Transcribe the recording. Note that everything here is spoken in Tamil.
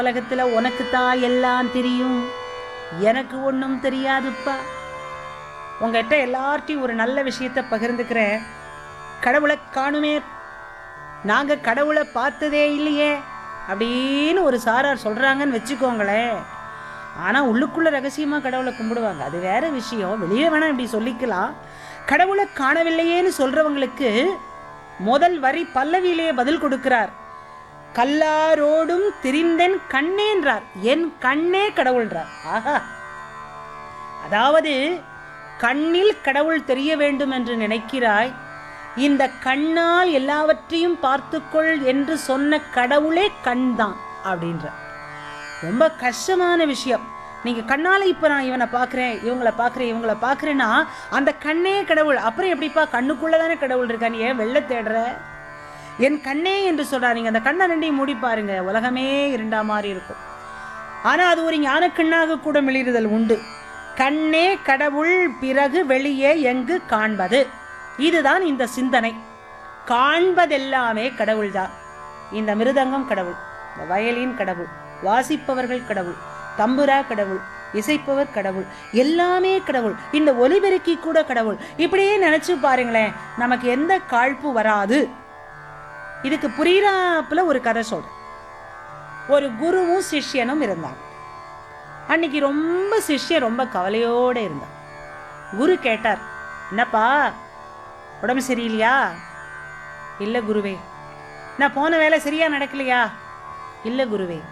உலகத்துல உனக்கு தான் எல்லாம் தெரியும் எனக்கு ஒன்றும் தெரியாதுப்பா உங்ககிட்ட எல்லார்ட்டையும் ஒரு நல்ல விஷயத்தை பகிர்ந்துக்கிறேன் கடவுளை காணுமே நாங்க கடவுளை பார்த்ததே இல்லையே அப்படின்னு ஒரு சாரார் சொல்றாங்கன்னு வச்சுக்கோங்களேன் ஆனா உள்ளுக்குள்ள ரகசியமா கடவுளை கும்பிடுவாங்க அது வேற விஷயம் வெளியே வேணா இப்படி சொல்லிக்கலாம் கடவுளை காணவில்லையேன்னு சொல்றவங்களுக்கு முதல் வரி பல்லவியிலேயே பதில் கொடுக்கிறார் கல்லாரோடும் திரிந்தென் கண்ணேன்றார் என் கண்ணே கடவுள்ன்றார் ஆஹா அதாவது கண்ணில் கடவுள் தெரிய வேண்டும் என்று நினைக்கிறாய் இந்த கண்ணால் எல்லாவற்றையும் பார்த்துக்கொள் என்று சொன்ன கடவுளே கண்தான் அப்படின்ற ரொம்ப கஷ்டமான விஷயம் நீங்க கண்ணால இப்ப நான் இவனை பார்க்கறேன் இவங்கள பார்க்கறேன் இவங்கள பார்க்கறேன்னா அந்த கண்ணே கடவுள் அப்புறம் எப்படிப்பா கண்ணுக்குள்ள தானே கடவுள் இருக்கா நீ ஏன் வெளில தேடுற என் கண்ணே என்று சொல்றா நீங்க அந்த கண்ணை ரெண்டையும் மூடி பாருங்க உலகமே இருண்டா மாதிரி இருக்கும் ஆனா அது ஒரு ஞானக்கண்ணாக கூட மிளிறுதல் உண்டு கண்ணே கடவுள் பிறகு வெளியே எங்கு காண்பது இதுதான் இந்த சிந்தனை காண்பதெல்லாமே கடவுள்தான் இந்த மிருதங்கம் கடவுள் இந்த வயலின் கடவுள் வாசிப்பவர்கள் கடவுள் தம்புரா கடவுள் இசைப்பவர் கடவுள் எல்லாமே கடவுள் இந்த ஒலிபெருக்கி கூட கடவுள் இப்படியே நினைச்சு பாருங்களேன் நமக்கு எந்த காழ்ப்பு வராது இதுக்கு புரியுறாப்புல ஒரு கதை சொல்றேன் ஒரு குருவும் சிஷ்யனும் இருந்தாங்க அன்னைக்கு ரொம்ப சிஷ்யன் ரொம்ப கவலையோட இருந்தான் குரு கேட்டார் என்னப்பா உடம்பு சரியில்லையா இல்லை குருவே நான் போன வேலை சரியா நடக்கலையா இல்லை குருவே